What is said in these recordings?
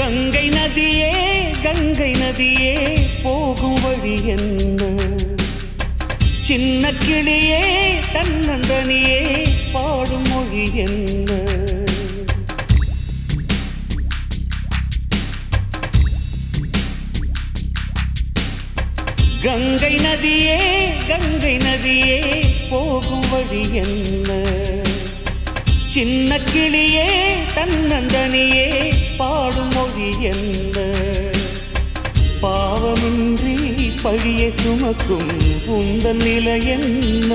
கங்கை நதியே கங்கை நதியே போகும் வழி என்ன சின்ன கிளியே தன்னந்தனியே பாடும் மொழி என்ன கங்கை நதியே கங்கை நதியே போகும் வழி என்ன சின்ன கிளியே தன்னந்தனியே பாடும் மொழி என்ன பாவமின்றி பழியை சுமக்கும் உந்தன் நிலை என்ன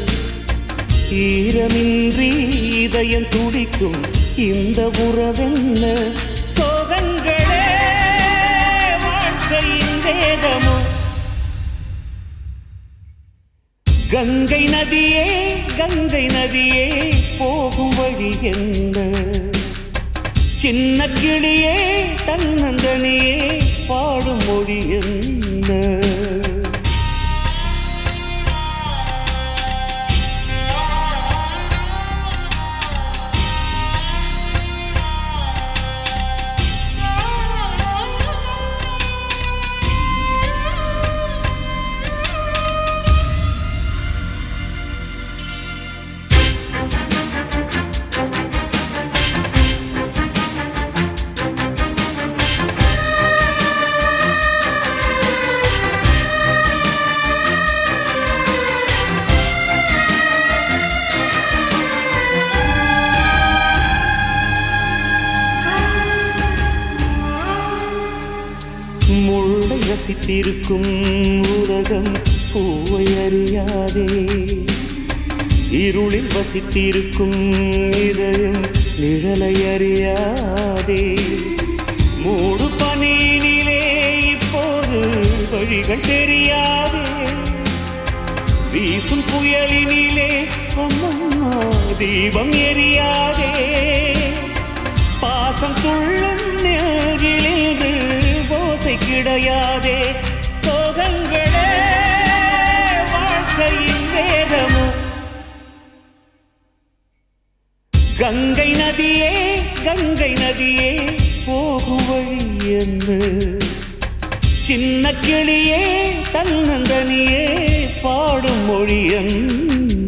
ஈரமின்றி இதயம் துடிக்கும் இந்த உறவென்ன சோகங்களே வாழ்க்கையின் வேதமோ கங்கை நதியே கங்கை நதியே போகும் வழி என்ன சின்ன கிளியே தன்னந்தனியே பாடும் மொழி என்ன முள்ளை ரசித்திருக்கும் உலகம் பூவை அறியாதே இருளில் வசித்திருக்கும் இதயம் நிழலை அறியாதே மூடு பனியினிலே இப்போது வழிகள் தெரியாதே வீசும் புயலினிலே அம்மா தீபம் எரியாதே பாசம் துள்ளும் நெருகிலிருந்து ஓசை கிடையாதே சோகங்களே வாழ்க்கையின் வேதமோ கங்கை நதியே கங்கை நதியே போகும் வழி என்ன சின்ன கிளியே தன்னந்தனியே பாடும் மொழி என்ன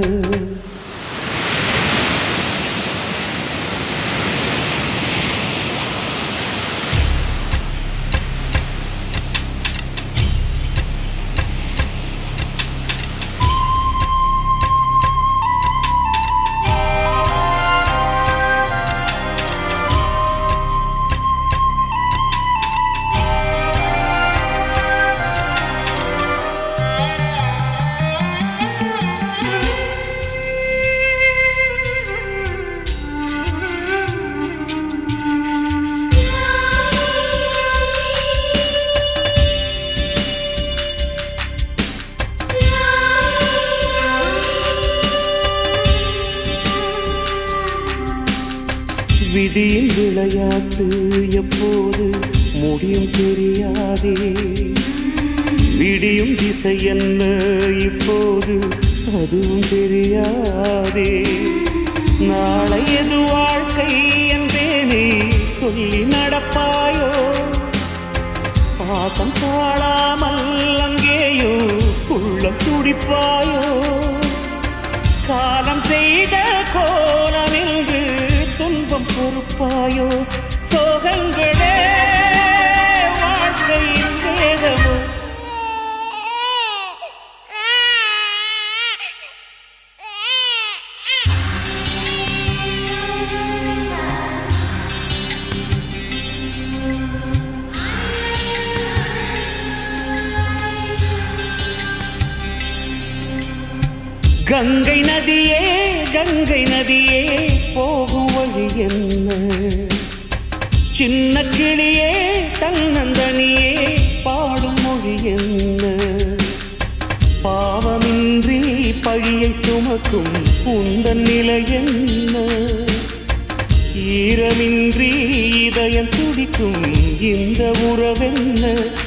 விதியின் விளையாட்டு எப்போது முடியும் தெரியாதே விடியும் திசை என்ன இப்போது அதுவும் தெரியாதே நாளை எது வாழ்க்கை என்பேனே சொல்லி நடப்பாயோ பாசம் தாழாமல் அங்கேயோ உள்ளம் துடிப்பாயோ காலம் செய்த கோலம் என்று துன்பம் பொறுப்பாயோ சோகங்களே வாழ்க்கையின் வேதமோ கங்கை நதியே கங்கை நதியே போகும் வழி என்ன சின்ன கிளியே தன்னந்தனியே பாடும் மொழி என்ன பாவமின்றி பழியை சுமக்கும் உந்தன் நிலை என்ன ஈரமின்றி இதயம் துடிக்கும் இந்த உறவென்ன